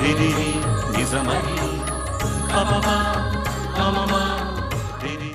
రిరిరి నిజమని పపమ పమమ రిరిరి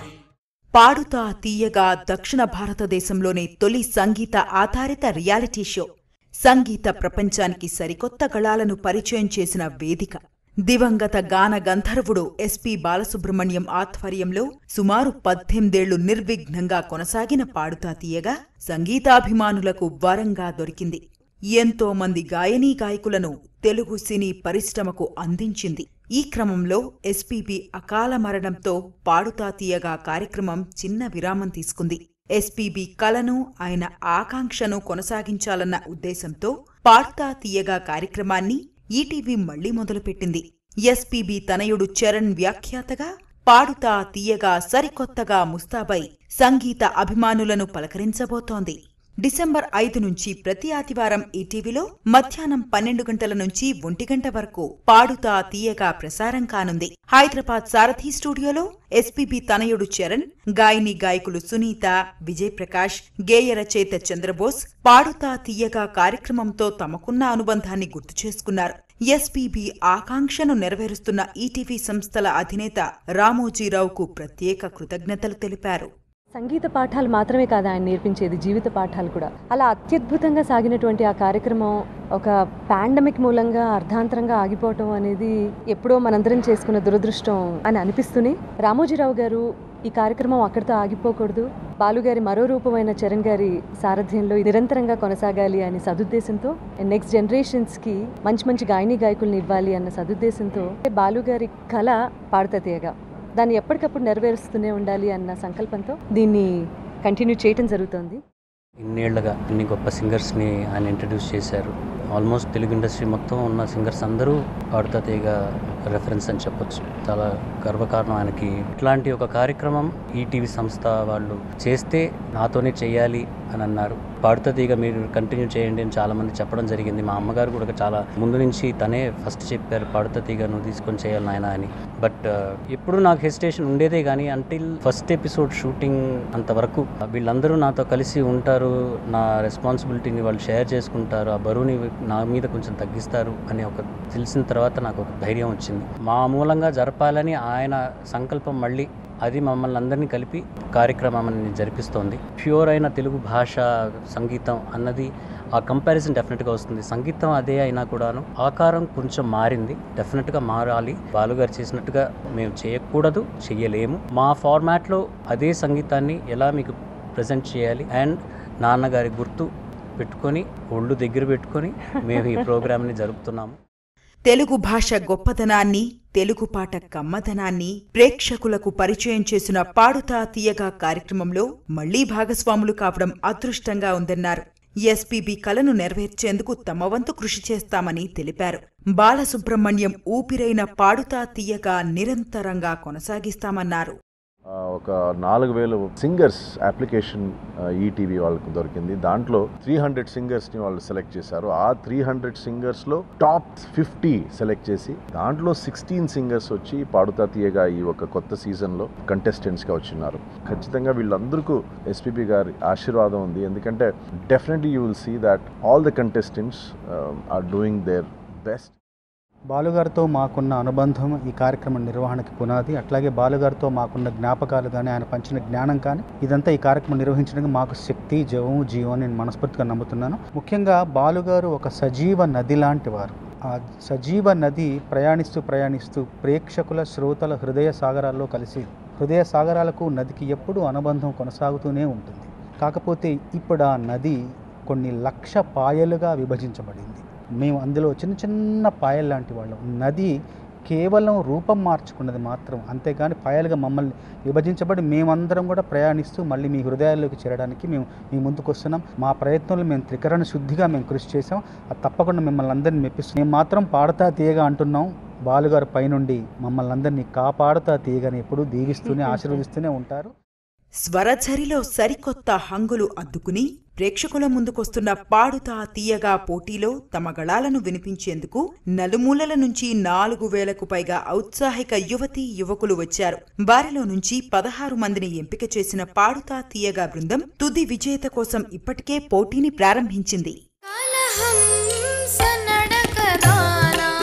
పాడుతా తీయగా దక్షిణ భారతదేశంలోని తొలి సంగీత ఆధారిత రియాలిటీ షో సంగీత ప్రపంచానికి సరికొత్త గళాలను పరిచయం చేసిన వేదిక దివంగత గాన గంధర్వుడు ఎస్పి బాలసుబ్రహ్మణ్యం ఆధ్వర్యంలో సుమారు పద్దెనిమిదేళ్లు నిర్విఘ్నంగా కొనసాగిన పాడుతా తీయగా సంగీతాభిమానులకు వరంగా దొరికింది ఎంతో మంది గాయనీ గాయకులను తెలుగు సినీ పరిశ్రమకు అందించింది ఈ క్రమంలో ఎస్పీబీ అకాల మరణంతో పాడుతా తీయగా కార్యక్రమం చిన్న విరామం తీసుకుంది ఎస్పీబీ కలను ఆయన ఆకాంక్షను కొనసాగించాలన్న ఉద్దేశంతో పాడుతా తీయగా కార్యక్రమాన్ని ఈటీవీ మళ్లీ మొదలుపెట్టింది ఎస్పీబీ తనయుడు చరణ్ వ్యాఖ్యాతగా పాడుతా తీయగా సరికొత్తగా ముస్తాబై సంగీత అభిమానులను పలకరించబోతోంది డిసెంబర్ ఐదు నుంచి ప్రతి ఆదివారం ఈటీవీలో మధ్యాహ్నం పన్నెండు గంటల నుంచి ఒంటి గంట వరకు పాడుతా తీయగా ప్రసారం కానుంది హైదరాబాద్ సారథి స్టూడియోలో ఎస్పీబీ తనయుడు చరణ్ గాయని గాయకులు సునీత విజయ్ ప్రకాష్ గేయ రచయిత చంద్రబోస్ పాడుతా తీయగా కార్యక్రమంతో తమకున్న అనుబంధాన్ని గుర్తు చేసుకున్నారు ఎస్పీబీ ఆకాంక్షను నెరవేరుస్తున్న ఈటీవీ సంస్థల అధినేత రామోజీరావుకు ప్రత్యేక కృతజ్ఞతలు తెలిపారు సంగీత పాఠాలు మాత్రమే కాదు ఆయన నేర్పించేది జీవిత పాఠాలు కూడా అలా అత్యద్భుతంగా సాగినటువంటి ఆ కార్యక్రమం ఒక పాండమిక్ మూలంగా అర్ధాంతరంగా ఆగిపోవటం అనేది ఎప్పుడో మనందరం చేసుకున్న దురదృష్టం అని అనిపిస్తూనే రామోజీరావు గారు ఈ కార్యక్రమం అక్కడితో ఆగిపోకూడదు బాలుగారి మరో రూపమైన చరణ్ గారి సారథ్యంలో నిరంతరంగా కొనసాగాలి అనే సదుద్దేశంతో నెక్స్ట్ జనరేషన్స్కి మంచి మంచి గాయని గాయకుల్ని ఇవ్వాలి అన్న సదుద్దేశంతో బాలుగారి కళ పాడుతీయగా దాన్ని ఎప్పటికప్పుడు నెరవేరుస్తూనే ఉండాలి అన్న సంకల్పంతో దీన్ని కంటిన్యూ చేయటం జరుగుతోంది ఇన్నేళ్లుగా ఇన్ని గొప్ప సింగర్స్ని ఆయన ఇంట్రడ్యూస్ చేశారు ఆల్మోస్ట్ తెలుగు ఇండస్ట్రీ మొత్తం ఉన్న సింగర్స్ అందరూ పాడుతా తీగ రెఫరెన్స్ అని చెప్పొచ్చు చాలా గర్వకారణం ఆయనకి ఇట్లాంటి ఒక కార్యక్రమం ఈటీవీ సంస్థ వాళ్ళు చేస్తే నాతోనే చేయాలి అని అన్నారు పాడుతా తీగ మీరు కంటిన్యూ చేయండి అని చాలా మంది చెప్పడం జరిగింది మా అమ్మగారు కూడా చాలా ముందు నుంచి తనే ఫస్ట్ చెప్పారు పాడుతా తీగ నువ్వు తీసుకొని చేయాలి నాయన అని బట్ ఎప్పుడు నాకు హెసిటేషన్ ఉండేదే కానీ అంటిల్ ఫస్ట్ ఎపిసోడ్ షూటింగ్ అంతవరకు వీళ్ళందరూ నాతో కలిసి ఉంటారు నా రెస్పాన్సిబిలిటీని వాళ్ళు షేర్ చేసుకుంటారు ఆ బరువుని నా మీద కొంచెం తగ్గిస్తారు అని ఒక తెలిసిన తర్వాత నాకు ఒక ధైర్యం వచ్చింది మా మూలంగా జరపాలని ఆయన సంకల్పం మళ్ళీ అది మమ్మల్ని అందరినీ కలిపి కార్యక్రమాన్ని జరిపిస్తోంది ప్యూర్ అయిన తెలుగు భాష సంగీతం అన్నది ఆ కంపారిజన్ డెఫినెట్గా వస్తుంది సంగీతం అదే అయినా కూడాను ఆకారం కొంచెం మారింది డెఫినెట్గా మారాలి బాలుగారు చేసినట్టుగా మేము చేయకూడదు చెయ్యలేము మా ఫార్మాట్లో అదే సంగీతాన్ని ఎలా మీకు ప్రజెంట్ చేయాలి అండ్ నాన్నగారి గుర్తు పెట్టుకొని ఒళ్ళు దగ్గర పెట్టుకొని మేము ఈ ప్రోగ్రామ్ని జరుపుతున్నాము తెలుగు భాష గొప్పదనాన్ని తెలుగు పాట కమ్మదనాన్ని ప్రేక్షకులకు పరిచయం చేసిన పాడుతా తీయగా కార్యక్రమంలో మళ్లీ భాగస్వాములు కావడం అదృష్టంగా ఉందన్నారు ఎస్పీబీ కలను నెరవేర్చేందుకు తమ వంతు కృషి చేస్తామని తెలిపారు బాలసుబ్రహ్మణ్యం ఊపిరైన పాడుతా తీయగా నిరంతరంగా కొనసాగిస్తామన్నారు ఆ, ఒక నాలుగు వేలు సింగర్స్ అప్లికేషన్ ఈటీవీ వాళ్ళకు దొరికింది దాంట్లో త్రీ హండ్రెడ్ సింగర్స్ని వాళ్ళు సెలెక్ట్ చేశారు ఆ త్రీ హండ్రెడ్ సింగర్స్లో టాప్ ఫిఫ్టీ సెలెక్ట్ చేసి దాంట్లో సిక్స్టీన్ సింగర్స్ వచ్చి పాడుతా తీయగా ఈ ఒక కొత్త సీజన్లో కంటెస్టెంట్స్గా వచ్చినారు ఖచ్చితంగా వీళ్ళందరికీ ఎస్పీబీ గారి ఆశీర్వాదం ఉంది ఎందుకంటే definitely you will see that all the contestants are doing their best బాలుగారితో మాకున్న అనుబంధం ఈ కార్యక్రమం నిర్వహణకి పునాది అట్లాగే బాలుగారితో మాకున్న జ్ఞాపకాలు కానీ ఆయన పంచిన జ్ఞానం కానీ ఇదంతా ఈ కార్యక్రమం నిర్వహించడానికి మాకు శక్తి జవం జీవం నేను మనస్ఫూర్తిగా నమ్ముతున్నాను ముఖ్యంగా బాలుగారు ఒక సజీవ నది లాంటి వారు ఆ సజీవ నది ప్రయాణిస్తూ ప్రయాణిస్తూ ప్రేక్షకుల శ్రోతల హృదయ సాగరాల్లో కలిసి హృదయ సాగరాలకు నదికి ఎప్పుడూ అనుబంధం కొనసాగుతూనే ఉంటుంది కాకపోతే ఇప్పుడు ఆ నది కొన్ని లక్ష పాయలుగా విభజించబడింది మేము అందులో చిన్న చిన్న పాయలు లాంటి వాళ్ళం నది కేవలం రూపం మార్చుకున్నది మాత్రం అంతేగాని పాయలుగా మమ్మల్ని విభజించబడి మేమందరం కూడా ప్రయాణిస్తూ మళ్ళీ మీ హృదయాల్లోకి చేరడానికి మేము మీ ముందుకు వస్తున్నాం మా ప్రయత్నంలో మేము త్రికరణ శుద్ధిగా మేము కృషి చేసాం అది తప్పకుండా మిమ్మల్ని అందరినీ మెప్పిస్తున్నాం మేము మాత్రం పాడతా తీయగా అంటున్నాం బాలుగారు పైనుండి మమ్మల్ని అందరినీ కాపాడుతా తీయగాని ఎప్పుడూ దీవిస్తూనే ఆశీర్వదిస్తూనే ఉంటారు స్వరఝరిలో సరికొత్త హంగులు అద్దుకుని ప్రేక్షకుల ముందుకొస్తున్న పాడుతా తీయగా పోటీలో తమ గళాలను వినిపించేందుకు నలుమూలల నుంచి నాలుగు వేలకు పైగా ఔత్సాహిక యువతీ యువకులు వచ్చారు వారిలో నుంచి పదహారు మందిని ఎంపిక చేసిన పాడుతా తీయగా బృందం తుది విజేత కోసం ఇప్పటికే పోటీని ప్రారంభించింది కలహంస నడకదానా ఈ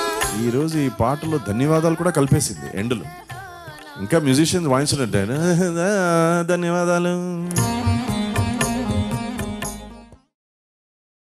ఈరోజు ఈ పాటలో ధన్యవాదాలు కూడా కలిపేసింది ఎండ్లో ఇంకా మ్యూజిషియన్స్ వాయించినట్టు ధన్యవాదాలు